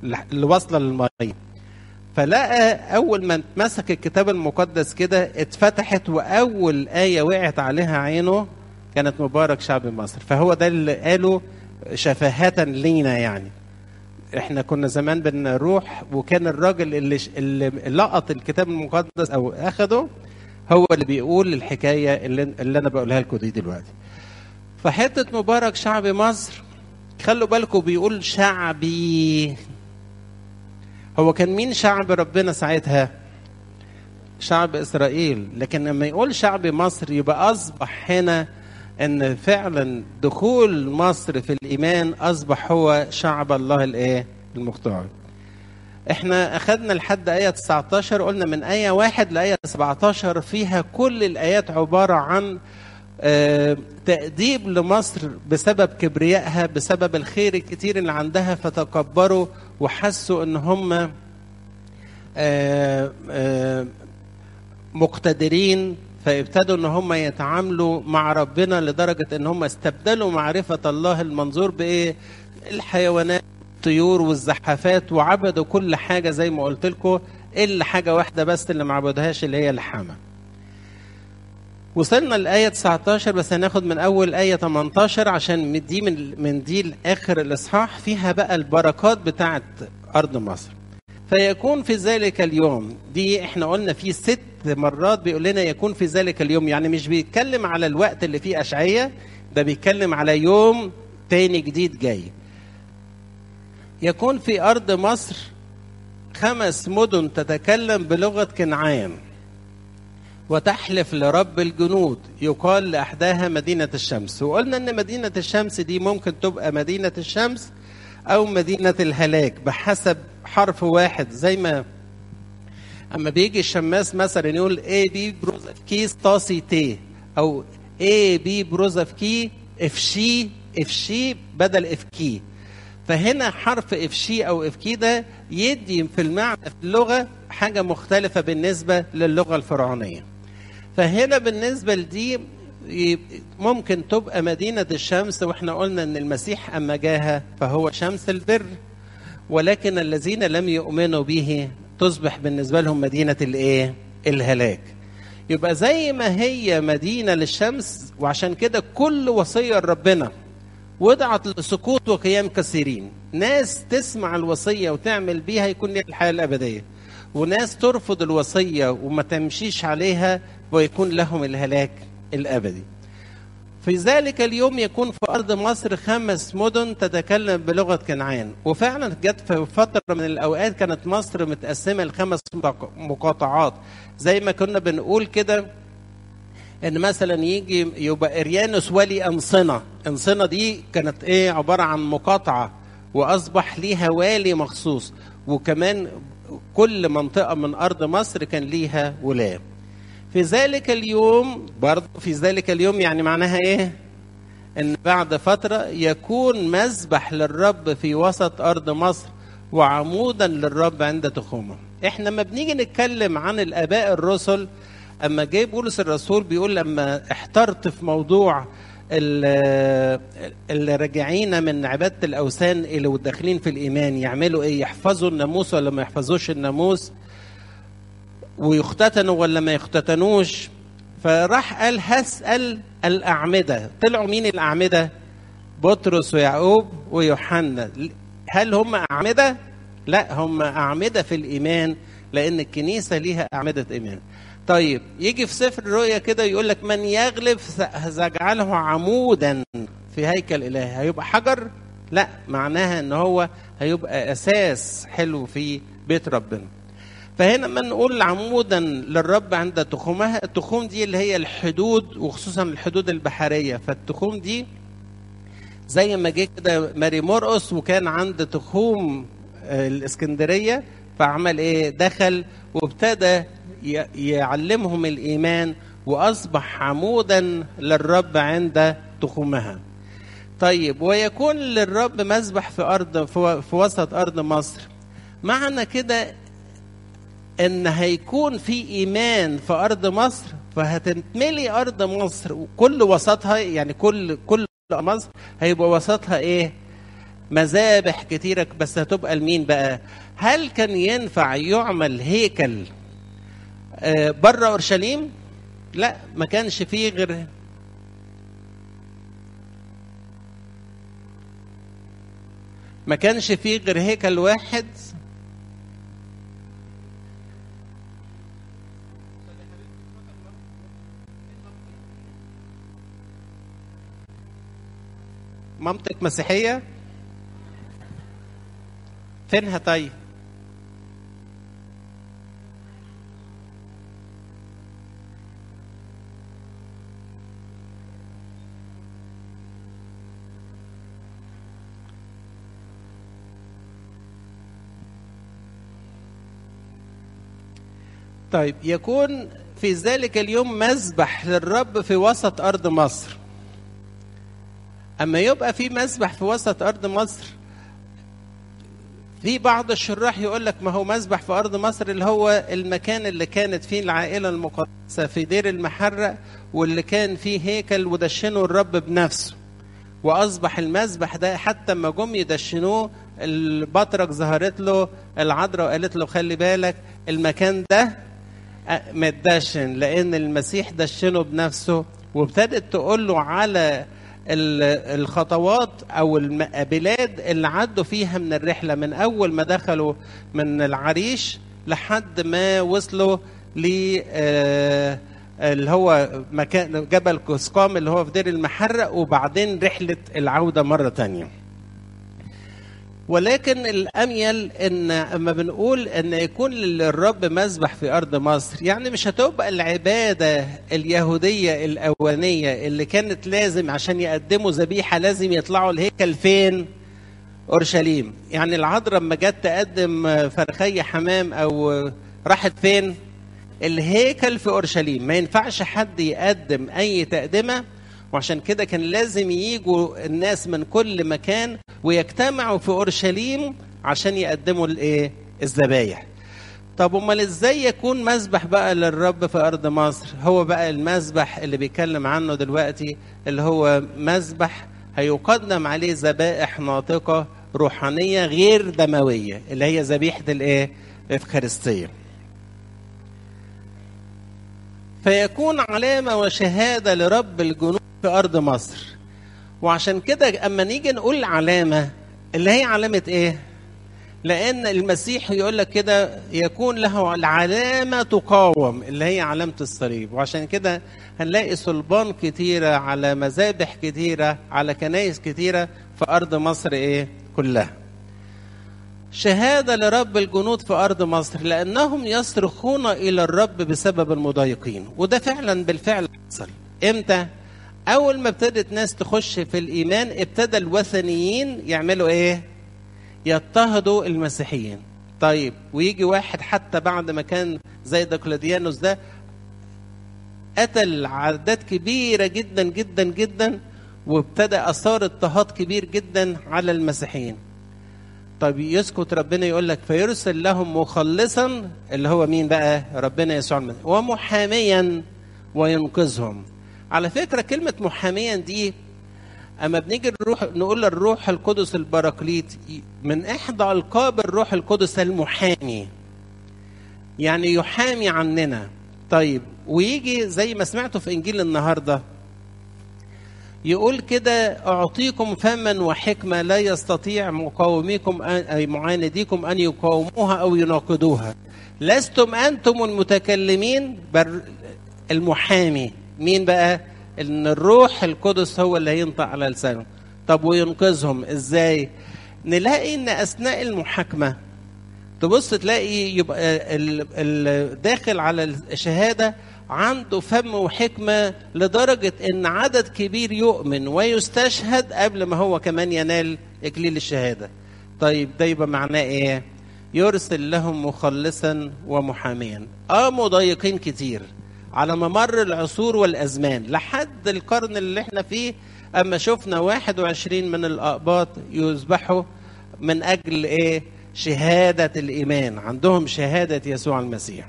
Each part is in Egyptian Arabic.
اللي واصله للميه فلقى اول ما مسك الكتاب المقدس كده اتفتحت واول ايه وقعت عليها عينه كانت مبارك شعب مصر فهو ده اللي قاله شفاهة لينا يعني احنا كنا زمان بنروح وكان الراجل اللي, اللي لقط الكتاب المقدس او اخده هو اللي بيقول الحكايه اللي, اللي انا بقولها لكم دي دلوقتي فحته مبارك شعب مصر خلوا بالكم بيقول شعبي هو كان مين شعب ربنا ساعتها شعب اسرائيل لكن لما يقول شعب مصر يبقى اصبح هنا ان فعلا دخول مصر في الايمان اصبح هو شعب الله الايه المختار احنا اخذنا لحد ايه 19 قلنا من ايه واحد لايه 17 فيها كل الايات عباره عن آه تأديب لمصر بسبب كبريائها بسبب الخير الكتير اللي عندها فتكبروا وحسوا ان هم آه آه مقتدرين فابتدوا ان هم يتعاملوا مع ربنا لدرجه ان هم استبدلوا معرفه الله المنظور بايه؟ الحيوانات الطيور والزحافات وعبدوا كل حاجه زي ما قلت لكم الا حاجه واحده بس اللي ما عبدوهاش اللي هي الحمى. وصلنا لآية 19 بس هناخد من أول آية 18 عشان دي من من دي لآخر الإصحاح فيها بقى البركات بتاعت أرض مصر. فيكون في ذلك اليوم دي احنا قلنا في ست مرات بيقول لنا يكون في ذلك اليوم يعني مش بيتكلم على الوقت اللي فيه أشعية ده بيتكلم على يوم تاني جديد جاي يكون في أرض مصر خمس مدن تتكلم بلغة كنعان وتحلف لرب الجنود يقال لأحداها مدينة الشمس وقلنا أن مدينة الشمس دي ممكن تبقى مدينة الشمس أو مدينة الهلاك بحسب حرف واحد زي ما اما بيجي الشماس مثلا يقول اي بي بروز اف كي ستاسي تي او اي بي بروز اف كي اف شي اف شي بدل اف كي فهنا حرف اف شي او اف كي ده يدي في المعنى في اللغه حاجه مختلفه بالنسبه للغه الفرعونيه فهنا بالنسبه لدي ممكن تبقى مدينه الشمس واحنا قلنا ان المسيح اما جاها فهو شمس البر ولكن الذين لم يؤمنوا به تصبح بالنسبه لهم مدينه الايه الهلاك يبقى زي ما هي مدينه للشمس وعشان كده كل وصيه لربنا وضعت لسقوط وقيام كثيرين ناس تسمع الوصيه وتعمل بيها يكون لها الحياه الابديه وناس ترفض الوصيه وما تمشيش عليها ويكون لهم الهلاك الابدي في ذلك اليوم يكون في أرض مصر خمس مدن تتكلم بلغة كنعان وفعلا جت في فترة من الأوقات كانت مصر متقسمة لخمس مقاطعات زي ما كنا بنقول كده ان مثلا يجي يبقى اريانوس ولي انصنه انصنه دي كانت ايه عباره عن مقاطعه واصبح ليها والي مخصوص وكمان كل منطقه من ارض مصر كان ليها ولاه في ذلك اليوم برضه في ذلك اليوم يعني معناها ايه ان بعد فتره يكون مذبح للرب في وسط ارض مصر وعمودا للرب عند تخومه احنا لما بنيجي نتكلم عن الاباء الرسل اما جاي بولس الرسول بيقول لما احترت في موضوع اللي راجعين من عباده الاوثان اللي داخلين في الايمان يعملوا ايه يحفظوا الناموس ولا ما يحفظوش الناموس ويختتنوا ولا ما يختتنوش فراح قال هسأل الأعمدة طلعوا مين الأعمدة بطرس ويعقوب ويوحنا هل هم أعمدة لا هم أعمدة في الإيمان لأن الكنيسة ليها أعمدة إيمان طيب يجي في سفر الرؤيا كده يقول لك من يغلب سأجعله عمودا في هيكل إلهي هيبقى حجر لا معناها ان هو هيبقى اساس حلو في بيت ربنا فهنا ما نقول عمودا للرب عند تخومها التخوم دي اللي هي الحدود وخصوصا الحدود البحريه فالتخوم دي زي ما جه كده ماري مرقس وكان عند تخوم الاسكندريه فعمل ايه دخل وابتدى يعلمهم الايمان واصبح عمودا للرب عند تخومها طيب ويكون للرب مذبح في ارض في وسط ارض مصر معنى كده ان هيكون في ايمان في ارض مصر فهتتملي ارض مصر وكل وسطها يعني كل كل مصر هيبقى وسطها ايه مذابح كتيرة بس هتبقى لمين بقى هل كان ينفع يعمل هيكل آه، بره اورشليم لا ما كانش فيه غير ما كانش فيه غير هيكل واحد مامتك مسيحية فينها طيب طيب يكون في ذلك اليوم مذبح للرب في وسط أرض مصر أما يبقى في مذبح في وسط أرض مصر في بعض الشراح يقول لك ما هو مذبح في أرض مصر اللي هو المكان اللي كانت فيه العائلة المقدسة في دير المحرق واللي كان فيه هيكل ودشنه الرب بنفسه وأصبح المذبح ده حتى ما جم يدشنوه البطرك ظهرت له العذراء وقالت له خلي بالك المكان ده متدشن لأن المسيح دشنه بنفسه وابتدت تقول له على الخطوات او البلاد اللي عدوا فيها من الرحله من اول ما دخلوا من العريش لحد ما وصلوا ل اللي هو مكان جبل كسقام اللي هو في دير المحرق وبعدين رحله العوده مره تانية ولكن الاميل ان اما بنقول ان يكون للرب مذبح في ارض مصر يعني مش هتبقى العباده اليهوديه الاولانيه اللي كانت لازم عشان يقدموا ذبيحه لازم يطلعوا الهيكل فين اورشليم يعني العذراء لما جت تقدم فرخي حمام او راحت فين الهيكل في اورشليم ما ينفعش حد يقدم اي تقدمه وعشان كده كان لازم يجوا الناس من كل مكان ويجتمعوا في اورشليم عشان يقدموا الايه الذبايح طب امال ازاي يكون مذبح بقى للرب في ارض مصر هو بقى المذبح اللي بيتكلم عنه دلوقتي اللي هو مذبح هيقدم عليه ذبائح ناطقه روحانيه غير دمويه اللي هي ذبيحه الايه الافخارستيه فيكون علامه وشهاده لرب الجنود في ارض مصر وعشان كده اما نيجي نقول علامه اللي هي علامه ايه لان المسيح يقول لك كده يكون له العلامه تقاوم اللي هي علامه الصليب وعشان كده هنلاقي صلبان كتيره على مذابح كتيره على كنايس كتيره في ارض مصر ايه كلها شهاده لرب الجنود في ارض مصر لانهم يصرخون الى الرب بسبب المضايقين وده فعلا بالفعل حصل امتى اول ما ابتدت ناس تخش في الايمان ابتدى الوثنيين يعملوا ايه يضطهدوا المسيحيين طيب ويجي واحد حتى بعد ما كان زي دقلديانوس ده قتل عدد كبيرة جدا جدا جدا وابتدى أثار اضطهاد كبير جدا على المسيحيين طيب يسكت ربنا يقول لك فيرسل لهم مخلصا اللي هو مين بقى ربنا يسوع المسيح ومحاميا وينقذهم على فكرة كلمة محاميا دي أما بنيجي نروح نقول للروح القدس البراكليت من إحدى ألقاب الروح القدس المحامي يعني يحامي عننا طيب ويجي زي ما سمعتوا في إنجيل النهاردة يقول كده أعطيكم فما وحكمة لا يستطيع مقاوميكم أي معانديكم أن يقاوموها أو يناقضوها لستم أنتم المتكلمين بل المحامي مين بقى ان الروح القدس هو اللي هينطق على لسانه طب وينقذهم ازاي نلاقي ان اثناء المحاكمه تبص تلاقي يبقى الداخل على الشهاده عنده فم وحكمه لدرجه ان عدد كبير يؤمن ويستشهد قبل ما هو كمان ينال اكليل الشهاده طيب ده يبقى معناه ايه يرسل لهم مخلصا ومحاميا اه مضايقين كتير على ممر العصور والأزمان لحد القرن اللي احنا فيه أما شفنا 21 من الأقباط يذبحوا من أجل إيه؟ شهادة الإيمان عندهم شهادة يسوع المسيح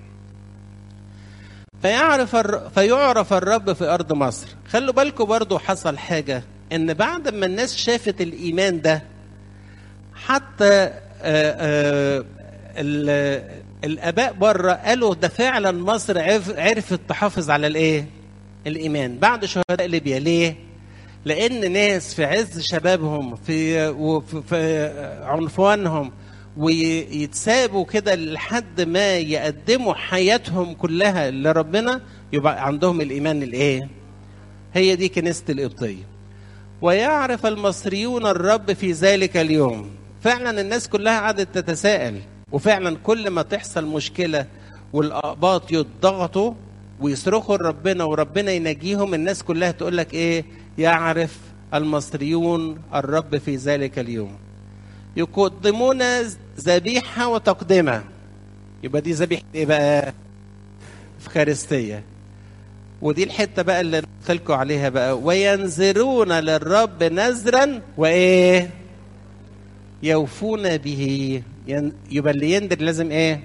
فيعرف الر... فيعرف الرب في أرض مصر خلوا بالكم برضو حصل حاجة إن بعد ما الناس شافت الإيمان ده حتى آه، آه، ال- الاباء بره قالوا ده فعلا مصر عرف- عرفت تحافظ على الايه الايمان بعد شهداء ليبيا ليه لان ناس في عز شبابهم في وفي في عنفوانهم ويتسابوا كده لحد ما يقدموا حياتهم كلها لربنا يبقى عندهم الايمان الايه هي دي كنيسه القبطيه ويعرف المصريون الرب في ذلك اليوم فعلا الناس كلها قعدت تتساءل وفعلا كل ما تحصل مشكله والاقباط يضغطوا ويصرخوا لربنا وربنا ينجيهم الناس كلها تقول لك ايه يعرف المصريون الرب في ذلك اليوم يقدمون ذبيحه وتقدمه يبقى دي ذبيحه ايه بقى افخارستيه ودي الحته بقى اللي قلت لكم عليها بقى وينذرون للرب نذرا وايه يوفون به ين- يبقى اللي ينذر لازم ايه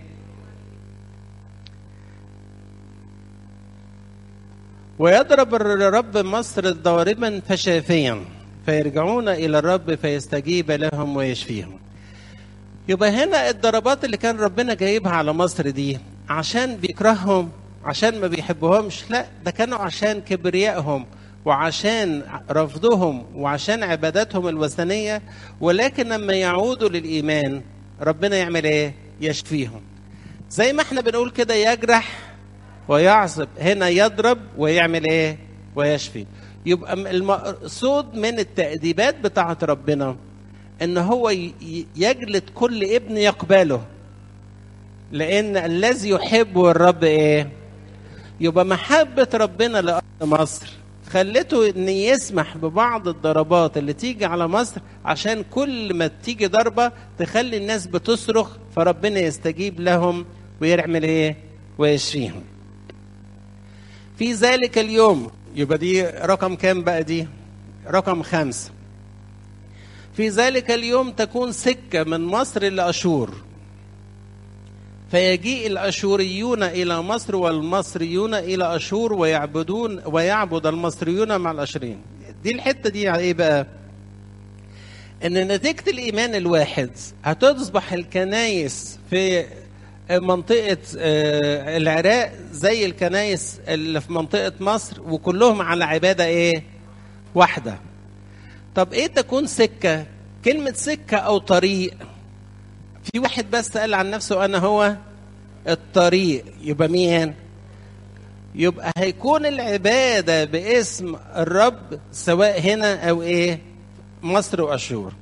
ويضرب الرب مصر ضاربا فشافيا فيرجعون الى الرب فيستجيب لهم ويشفيهم يبقى هنا الضربات اللي كان ربنا جايبها على مصر دي عشان بيكرههم عشان ما بيحبوهمش لا ده كانوا عشان كبريائهم وعشان رفضهم وعشان عباداتهم الوثنية ولكن لما يعودوا للإيمان ربنا يعمل ايه يشفيهم زي ما احنا بنقول كده يجرح ويعصب هنا يضرب ويعمل ايه ويشفي يبقى المقصود من التأديبات بتاعة ربنا ان هو ي- ي- يجلد كل ابن يقبله لان الذي يحبه الرب ايه يبقى محبة ربنا لأرض مصر خلته ان يسمح ببعض الضربات اللي تيجي على مصر عشان كل ما تيجي ضربة تخلي الناس بتصرخ فربنا يستجيب لهم ويعمل ايه ويشفيهم في ذلك اليوم يبقى دي رقم كام بقى دي رقم خمسة في ذلك اليوم تكون سكة من مصر لأشور فيجيء الأشوريون إلى مصر والمصريون إلى أشور ويعبدون ويعبد المصريون مع الأشوريين دي الحتة دي على إيه بقى إن نتيجة الإيمان الواحد هتصبح الكنايس في منطقة آه، العراق زي الكنايس اللي في منطقة مصر وكلهم على عبادة إيه واحدة طب إيه تكون سكة كلمة سكة أو طريق في واحد بس قال عن نفسه انا هو الطريق يبقى مين يبقى هيكون العبادة باسم الرب سواء هنا او ايه مصر واشور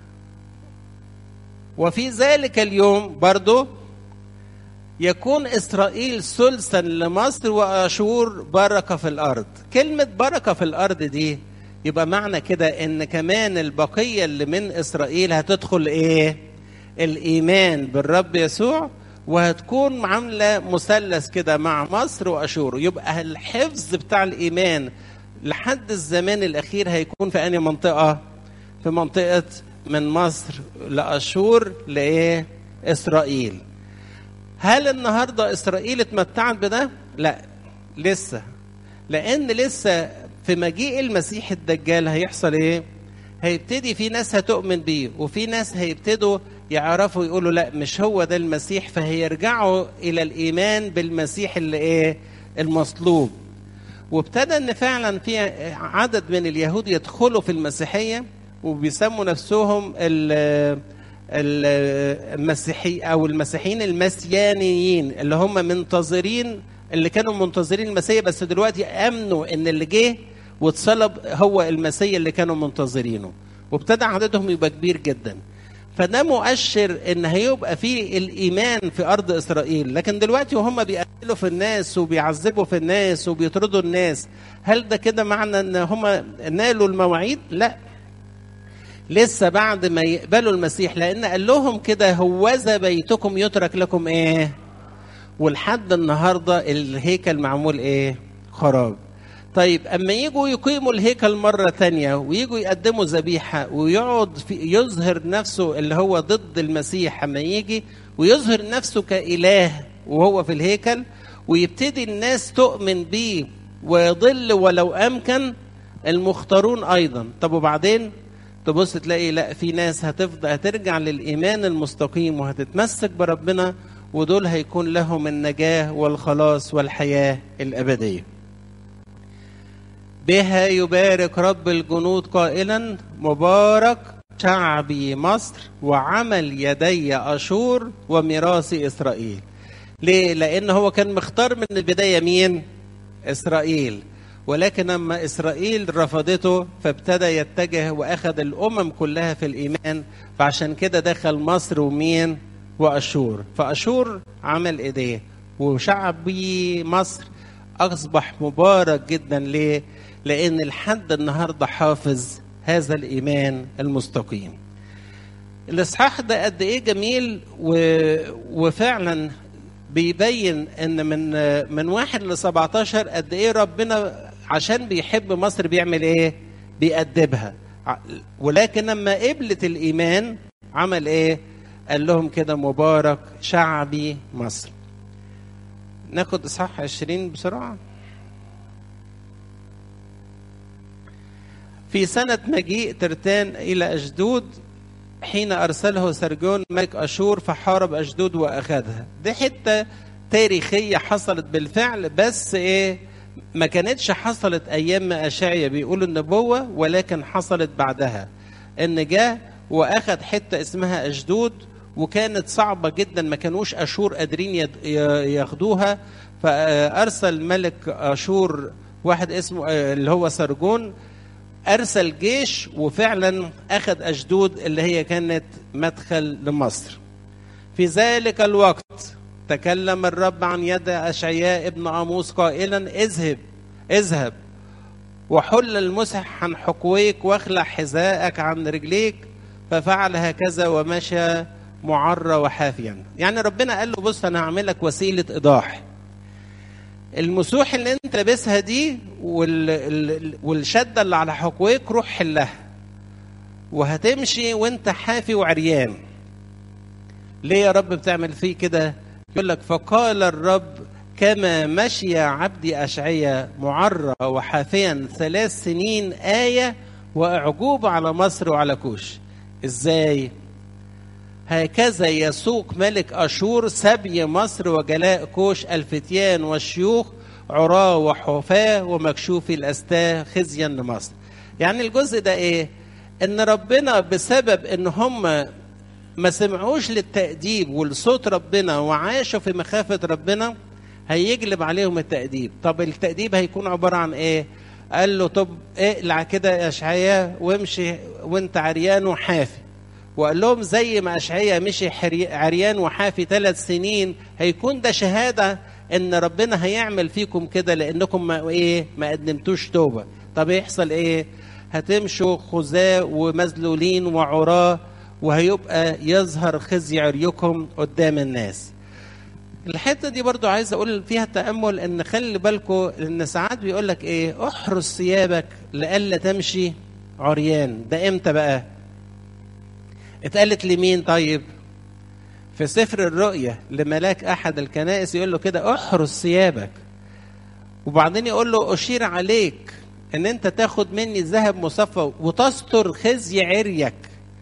وفي ذلك اليوم برضو يكون اسرائيل ثلثا لمصر واشور بركه في الارض كلمه بركه في الارض دي يبقى معنى كده ان كمان البقيه اللي من اسرائيل هتدخل ايه الايمان بالرب يسوع وهتكون عامله مثلث كده مع مصر واشور يبقى الحفظ بتاع الايمان لحد الزمان الاخير هيكون في انهي منطقه في منطقه من مصر لاشور لايه اسرائيل هل النهارده اسرائيل اتمتعت بده لا لسه لان لسه في مجيء المسيح الدجال هيحصل ايه هيبتدي في ناس هتؤمن بيه وفي ناس هيبتدوا يعرفوا يقولوا لا مش هو ده المسيح فهيرجعوا الى الايمان بالمسيح اللي ايه المصلوب وابتدى ان فعلا في عدد من اليهود يدخلوا في المسيحيه وبيسموا نفسهم ال المسيحي او المسيحيين المسيانيين اللي هم منتظرين اللي كانوا منتظرين المسيح بس دلوقتي امنوا ان اللي جه واتصلب هو المسيح اللي كانوا منتظرينه وابتدى عددهم يبقى كبير جدا فده مؤشر ان هيبقى في الايمان في ارض اسرائيل لكن دلوقتي وهم بيقتلوا في الناس وبيعذبوا في الناس وبيطردوا الناس هل ده كده معنى ان هم نالوا المواعيد لا لسه بعد ما يقبلوا المسيح لان قال لهم كده هوذا بيتكم يترك لكم ايه ولحد النهارده الهيكل معمول ايه خراب طيب اما يجوا يقيموا الهيكل مره تانية ويجوا يقدموا ذبيحه ويقعد في يظهر نفسه اللي هو ضد المسيح اما يجي ويظهر نفسه كاله وهو في الهيكل ويبتدي الناس تؤمن بيه ويضل ولو امكن المختارون ايضا طب وبعدين تبص تلاقي لا في ناس هتفضل هترجع للايمان المستقيم وهتتمسك بربنا ودول هيكون لهم النجاه والخلاص والحياه الابديه بها يبارك رب الجنود قائلا مبارك شعبي مصر وعمل يدي اشور وميراث اسرائيل ليه لان هو كان مختار من البدايه مين اسرائيل ولكن لما اسرائيل رفضته فابتدى يتجه واخذ الامم كلها في الايمان فعشان كده دخل مصر ومين واشور فاشور عمل ايديه وشعبي مصر اصبح مبارك جدا ليه لان لحد النهارده حافظ هذا الايمان المستقيم الاصحاح ده قد ايه جميل و... وفعلا بيبين ان من من واحد ل 17 قد ايه ربنا عشان بيحب مصر بيعمل ايه؟ بيأدبها ولكن لما قبلت الايمان عمل ايه؟ قال لهم كده مبارك شعبي مصر. ناخد اصحاح 20 بسرعه. في سنة مجيء ترتان إلى أشدود حين أرسله سرجون ملك أشور فحارب أشدود وأخذها دي حتة تاريخية حصلت بالفعل بس إيه ما كانتش حصلت أيام ما أشعيا بيقولوا النبوة ولكن حصلت بعدها إن جاء وأخذ حتة اسمها أشدود وكانت صعبة جدا ما كانوش أشور قادرين ياخدوها فأرسل ملك أشور واحد اسمه اللي هو سرجون ارسل جيش وفعلا اخذ اشدود اللي هي كانت مدخل لمصر في ذلك الوقت تكلم الرب عن يد اشعياء ابن اموس قائلا اذهب اذهب وحل المسح عن حقويك واخلع حذاءك عن رجليك ففعل هكذا ومشى معرى وحافيا يعني ربنا قال له بص انا هعمل لك وسيله ايضاح المسوح اللي انت لابسها دي وال... والشده اللي على حقويك روح حلها وهتمشي وانت حافي وعريان ليه يا رب بتعمل فيه كده يقول لك فقال الرب كما مشي عبدي أشعية معرى وحافيا ثلاث سنين آية وأعجوب على مصر وعلى كوش إزاي هكذا يسوق ملك أشور سبي مصر وجلاء كوش الفتيان والشيوخ عراة وحفاة ومكشوفي الأستاه خزيا لمصر يعني الجزء ده إيه إن ربنا بسبب إن هم ما سمعوش للتأديب ولصوت ربنا وعاشوا في مخافة ربنا هيجلب عليهم التأديب طب التأديب هيكون عبارة عن إيه قال له طب اقلع كده يا اشعياء وامشي وانت عريان وحافي وقال لهم زي ما اشعياء مشي عريان وحافي ثلاث سنين هيكون ده شهاده ان ربنا هيعمل فيكم كده لانكم ما ايه ما قدمتوش توبه طب يحصل ايه هتمشوا خزاة ومذلولين وعراة وهيبقى يظهر خزي عريكم قدام الناس الحته دي برضو عايز اقول فيها تامل ان خلي بالكم ان ساعات بيقول لك ايه احرس ثيابك لئلا تمشي عريان ده امتى بقى اتقالت لمين طيب في سفر الرؤيا لملاك احد الكنائس يقول له كده احرس ثيابك وبعدين يقول له اشير عليك ان انت تاخد مني ذهب مصفى وتستر خزي عريك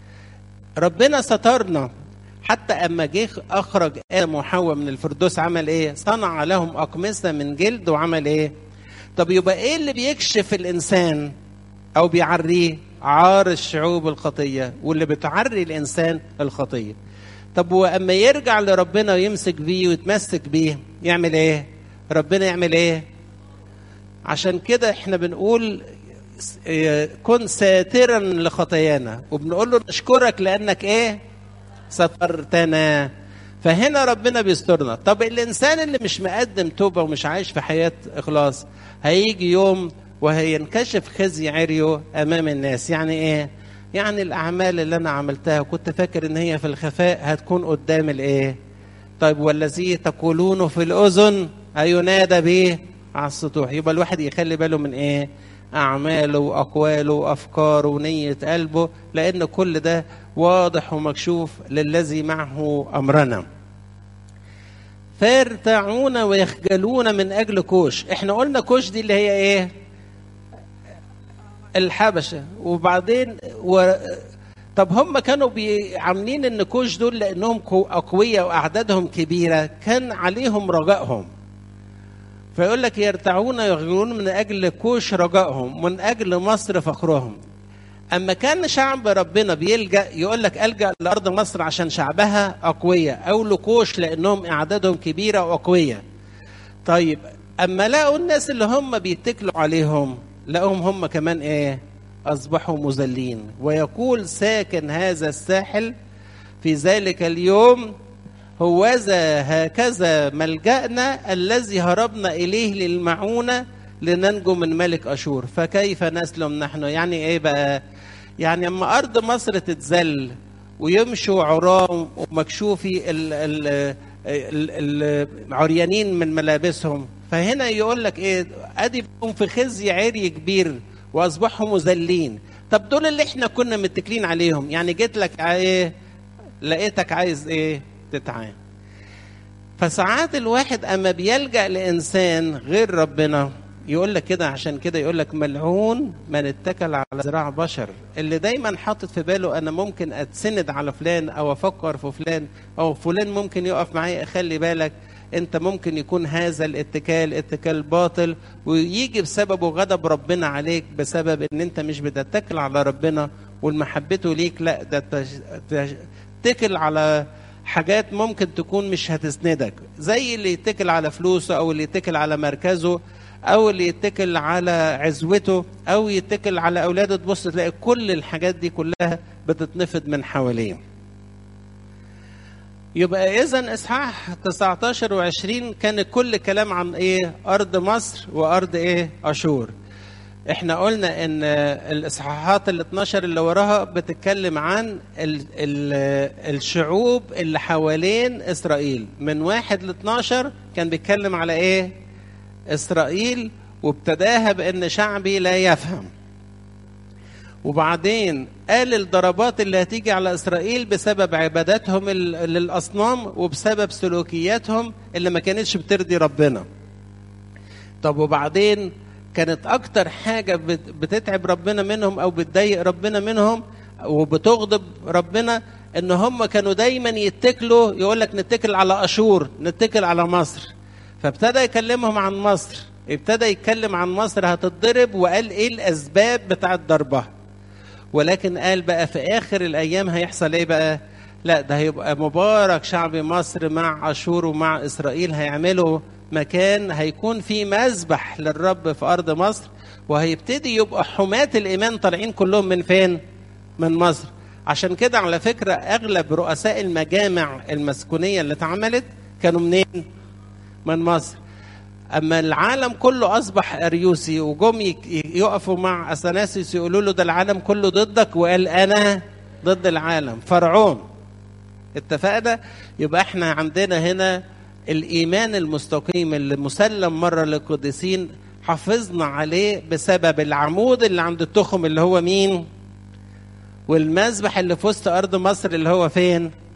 ربنا سترنا حتى اما جه اخرج ادم وحواء من الفردوس عمل ايه صنع لهم اقمصه من جلد وعمل ايه طب يبقى ايه اللي بيكشف الانسان او بيعريه عار الشعوب الخطيه واللي بتعري الانسان الخطيه طب واما يرجع لربنا ويمسك بيه ويتمسك بيه يعمل ايه ربنا يعمل ايه عشان كده احنا بنقول كن ساترا لخطايانا وبنقول له نشكرك لانك ايه سترتنا فهنا ربنا بيسترنا طب الانسان اللي مش مقدم توبه ومش عايش في حياه اخلاص هيجي يوم وهينكشف خزي عريه امام الناس يعني ايه يعني الاعمال اللي انا عملتها وكنت فاكر ان هي في الخفاء هتكون قدام الايه طيب والذي تقولونه في الاذن اينادى به على السطوح يبقى الواحد يخلي باله من ايه اعماله واقواله وافكاره ونيه قلبه لان كل ده واضح ومكشوف للذي معه امرنا فيرتعون ويخجلون من اجل كوش احنا قلنا كوش دي اللي هي ايه الحبشه وبعدين طب هم كانوا بي- عاملين النكوش دول لانهم كو- اقوياء واعدادهم كبيره كان عليهم رجائهم فيقول لك يرتعون يغيرون من اجل كوش رجائهم من اجل مصر فخرهم اما كان شعب ربنا بيلجا يقول لك الجا لارض مصر عشان شعبها اقوياء او لكوش لانهم اعدادهم كبيره واقوياء طيب اما لقوا الناس اللي هم بيتكلوا عليهم لقوهم هم كمان ايه اصبحوا مذلين ويقول ساكن هذا الساحل في ذلك اليوم هوذا هكذا ملجأنا الذي هربنا إليه للمعونة لننجو من ملك أشور فكيف نسلم نحن يعني إيه بقى يعني أما أرض مصر تتذل ويمشوا عرام ومكشوفي ال ال ال العريانين من ملابسهم فهنا يقول لك ايه ادي بهم في خزي عري كبير واصبحوا مذلين طب دول اللي احنا كنا متكلين عليهم يعني جيت لك ايه لقيتك عايز ايه تتعامل فساعات الواحد اما بيلجا لانسان غير ربنا يقول لك كده عشان كده يقول لك ملعون من اتكل على ذراع بشر اللي دايما حاطط في باله انا ممكن اتسند على فلان او افكر في فلان او فلان ممكن يقف معايا خلي بالك انت ممكن يكون هذا الاتكال اتكال باطل ويجي بسببه غضب ربنا عليك بسبب ان انت مش بتتكل على ربنا والمحبته ليك لا ده تش- تتكل على حاجات ممكن تكون مش هتسندك زي اللي يتكل على فلوسه او اللي يتكل على مركزه او اللي يتكل على عزوته او يتكل على اولاده تبص تلاقي كل الحاجات دي كلها بتتنفض من حواليه يبقى اذا اصحاح 19 و20 كان كل كلام عن ايه ارض مصر وارض ايه اشور احنا قلنا ان الاصحاحات ال 12 اللي وراها بتتكلم عن ال ال الشعوب اللي حوالين اسرائيل من واحد ل 12 كان بيتكلم على ايه اسرائيل وابتداها بان شعبي لا يفهم وبعدين قال الضربات اللي هتيجي على اسرائيل بسبب عباداتهم ال- للاصنام وبسبب سلوكياتهم اللي ما كانتش بترضي ربنا طب وبعدين كانت اكتر حاجه بت- بتتعب ربنا منهم او بتضايق ربنا منهم وبتغضب ربنا ان هم كانوا دايما يتكلوا يقول لك نتكل على اشور نتكل على مصر فابتدى يكلمهم عن مصر ابتدى يتكلم عن مصر هتتضرب وقال ايه الاسباب بتاعت ضربها ولكن قال بقى في اخر الايام هيحصل ايه بقى لا ده هيبقى مبارك شعب مصر مع اشور ومع اسرائيل هيعملوا مكان هيكون فيه مذبح للرب في ارض مصر وهيبتدي يبقى حماة الايمان طالعين كلهم من فين من مصر عشان كده على فكرة اغلب رؤساء المجامع المسكونية اللي اتعملت كانوا منين من مصر اما العالم كله اصبح اريوسي وجم يك- يقفوا مع اثناسيوس يقولوا له ده العالم كله ضدك وقال انا ضد العالم فرعون اتفقنا يبقى احنا عندنا هنا الايمان المستقيم اللي مسلم مره للقديسين حافظنا عليه بسبب العمود اللي عند التخم اللي هو مين والمذبح اللي في وسط ارض مصر اللي هو فين